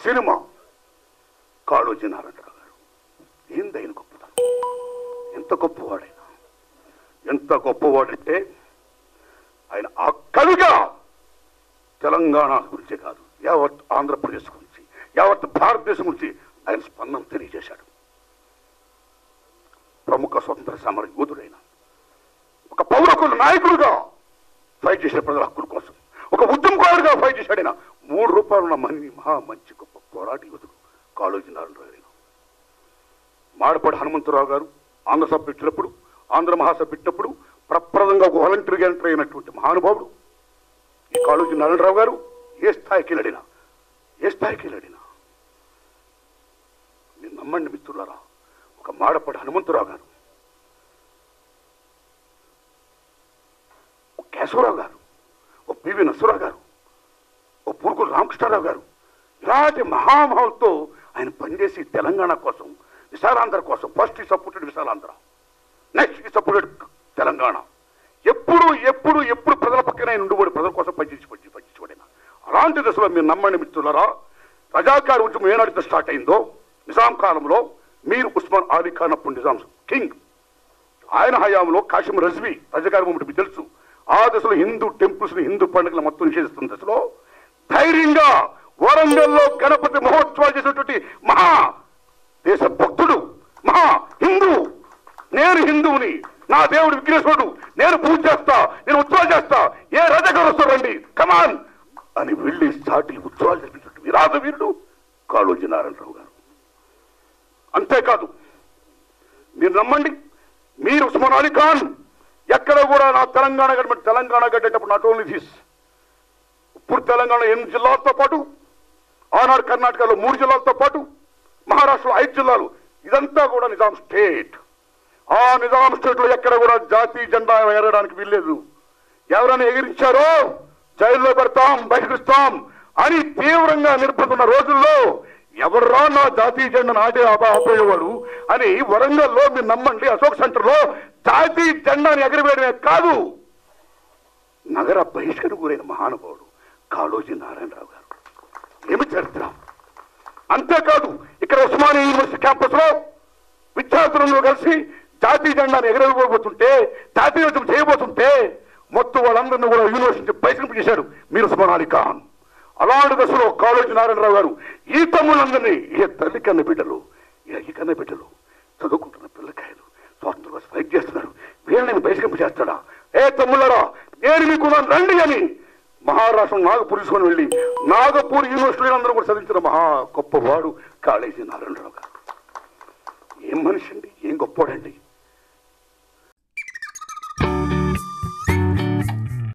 cinema Kaloji Narayana Rao గారు ఏందైన గొప్పతనం ఎంత గొప్పవాడైనా ఎంత గొప్పవాడంటే ఆయన ఆ కవిగా తెలంగాణ గురించే కాదు యావత్ ఆంధ్రప్రదేశ్ గురించి యావత్ భారతదేశం గురించి ఆయన స్పందన తెలియజేశాడు ప్రముఖ స్వతంత్ర సమర యోధుడైన ఒక పౌరకుల నాయకుడుగా ఫైట్ చేసిన ప్రజల హక్కుల కోసం ఒక ఉద్యమకారుడిగా ఫైట్ చేశాడు ఆయన మూడు రూపాయలు ఉన్న మని మహా మంచి గొప్ప పోరాట యోధుడు కాళోజీ నారాయణరావు ఆయన మాడపాటి హనుమంతరావు గారు ఆంధ్రసభ పెట్టినప్పుడు ఆంధ్ర మహాసభ పెట్టినప్పుడు ప్రప్రదంగా ఒక వాలంటీర్గా ఎంటర్ అయినటువంటి మహానుభావుడు ఈ కాళోజీ నారాయణరావు గారు ఏ స్థాయికి వెళ్ళడినా ఏ స్థాయికి వెళ్ళడినా మీరు నమ్మండి మిత్రులారా ఒక మాడపాటి హనుమంతరావు గారు ఒక కేశవరావు గారు ఓ పివి నరసరావు గారు ఓ పూర్కులు రామకృష్ణారావు గారు ఇలాంటి మహామహులతో ఆయన పనిచేసి తెలంగాణ కోసం విశాలాంధ్ర కోసం ఫస్ట్ ఈ సపోర్టెడ్ విశాలాంధ్ర నెక్స్ట్ ఈ సపోర్టెడ్ తెలంగాణ ఎప్పుడు ఎప్పుడు ఎప్పుడు ప్రజల పక్కన ఆయన ఉండిపోయి ప్రజల కోసం పనిచేసి పనిచేసి పనిచేసిపడిన అలాంటి దశలో మీరు నమ్మండి మిత్రులరా రజాకార ఉద్యమం ఏనాటితో స్టార్ట్ అయిందో నిజాం కాలంలో మీరు ఉస్మాన్ అలీ ఖాన్ అప్పుడు నిజాం కింగ్ ఆయన హయాంలో కాశీం రజ్వీ రజగారి మూమెంట్ మీకు తెలుసు ఆ దశలో హిందూ టెంపుల్స్ ని హిందూ పండుగలు మొత్తం నిషేధిస్తున్న దశలో ధైర్యంగా వరంగల్లో గణపతి మహోత్సవాలు చేసినటువంటి మహా దేశ భక్తుడు మహా హిందూ నేను హిందువుని నా దేవుడు విఘ్నేశ్వరుడు నేను పూజ చేస్తా నేను ఉత్సవాలు చేస్తా ఏ రజగారు వస్తారండి కమాన్ అని వెళ్ళి సాటి ఉత్సవాలు జరిపించినట్టు విరాజ వీరుడు కాళోజీ నారాయణరావు గారు అంతేకాదు మీరు నమ్మండి మీరు ఉస్మాన్ అలీ ఖాన్ ఎక్కడ కూడా నా తెలంగాణ గవర్నమెంట్ తెలంగాణ కట్టేటప్పుడు నాట్ ఓన్లీ దిస్ ఇప్పుడు తెలంగాణ ఎనిమిది జిల్లాలతో పాటు ఆనాడు కర్ణాటకలో మూడు జిల్లాలతో పాటు మహారాష్ట్రలో ఐదు జిల్లాలు ఇదంతా కూడా నిజాం స్టేట్ ఆ నిజాం స్టేట్ లో ఎక్కడ కూడా జాతీయ జెండా ఎగరడానికి వీల్లేదు ఎవరైనా ఎగిరించారో జైల్లో పెడతాం బహిష్కరిస్తాం అని తీవ్రంగా నిర్బంధున్న రోజుల్లో ఎవర్రా నా జాతీయ జెండా నాటే ఆపేవాడు అని వరంగల్లో మీరు నమ్మండి అశోక్ సెంటర్ లో జాతీయ జెండాని ఎగరవేయడమే కాదు నగర బహిష్కరణ గురైన మహానుభావుడు కాళోజీ నారాయణరావు గారు ఏమి చరిత్ర అంతేకాదు ఇక్కడ ఉస్మానియా యూనివర్సిటీ క్యాంపస్ లో విద్యార్థులందరూ కలిసి జాతీయ జెండాను ఎగరబోతుంటే జాతీయ యుద్ధం చేయబోతుంటే మొత్తం వాళ్ళందరినీ కూడా యూనివర్సిటీ బయటకు చేశాడు మీరు ఉస్మాన్ అలీ ఖాన్ అలాంటి దశలో కాళోజీ నారాయణరావు గారు ఈ తమ్ముళ్ళందరినీ ఏ తల్లి కన్న బిడ్డలు ఏ అయ్యి కన్న బిడ్డలు చదువుకుంటున్న పిల్లకాయలు స్వాతంత్ర కోసం ఫైట్ చేస్తున్నారు వీళ్ళని బయటకు చేస్తాడా ఏ తమ్ముళ్ళరా నేను మీకు రండి అని మహారాష్ట్ర నాగపూర్ తీసుకొని వెళ్ళి నాగపూర్ యూనివర్సిటీలో అందరూ కూడా చదివించిన మహా గొప్పవాడు కాళేజీ నారాయణరావు గారు ఏం మనిషి అండి ఏం గొప్పవాడండి